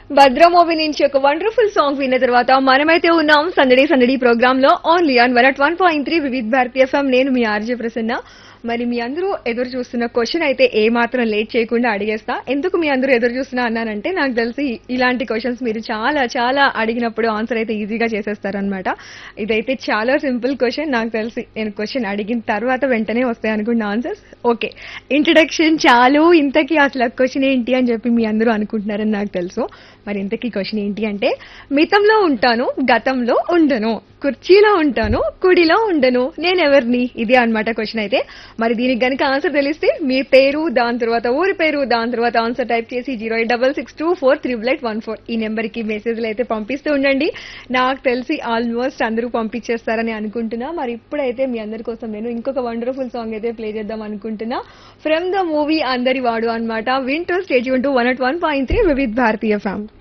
భద్ర movie నుంచి ఒక wonderful song విన్న తర్వాత మనమైతే ఉన్నాం సందడి సందడి ప్రోగ్రామ్ లో only on one at one point three Vividh Bharati FM నేను మీ ఆర్జే ప్రసన్న మరి మీ అందరూ ఎదురు చూస్తున్న క్వశ్చన్ అయితే ఏ మాత్రం లేట్ చేయకుండా అడిగేస్తా ఎందుకు మీ అందరూ ఎదురు చూస్తున్నా అన్నానంటే నాకు తెలిసి ఇలాంటి క్వశ్చన్స్ మీరు చాలా చాలా అడిగినప్పుడు ఆన్సర్ అయితే ఈజీగా చేసేస్తారనమాట ఇదైతే చాలా సింపుల్ క్వశ్చన్ నాకు తెలిసి నేను క్వశ్చన్ అడిగిన తర్వాత వెంటనే వస్తాయి అనుకున్న ఆన్సర్స్ ఓకే ఇంట్రడక్షన్ చాలు ఇంతకీ అసలు క్వశ్చన్ ఏంటి అని చెప్పి మీ అందరూ అనుకుంటున్నారని నాకు తెలుసు మరి ఇంతకీ క్వశ్చన్ ఏంటి అంటే మితంలో ఉంటాను గతంలో ఉండను కుర్చీలో ఉంటాను కుడిలో ఉండను నేను ఎవరిని ఇది అన్నమాట క్వశ్చన్ అయితే మరి దీనికి గనుక ఆన్సర్ తెలిస్తే మీ పేరు దాని తర్వాత ఊరి పేరు దాని తర్వాత ఆన్సర్ టైప్ చేసి zero eight double six two four triple eight one four ఈ నెంబర్కి మెసేజ్లు అయితే పంపిస్తూ ఉండండి నాకు తెలిసి ఆల్మోస్ట్ అందరూ పంపించేస్తారని అనుకుంటున్నా మరి ఇప్పుడైతే మీ అందరి కోసం నేను ఇంకొక వండర్ఫుల్ సాంగ్ అయితే ప్లే చేద్దాం అనుకుంటున్నా ఫ్రమ్ ద మూవీ అందరి వాడు అనమాట వింటూ స్టేజ్ ఉంటూ one at one point three Vividh Bharatiya ఫ్యామ్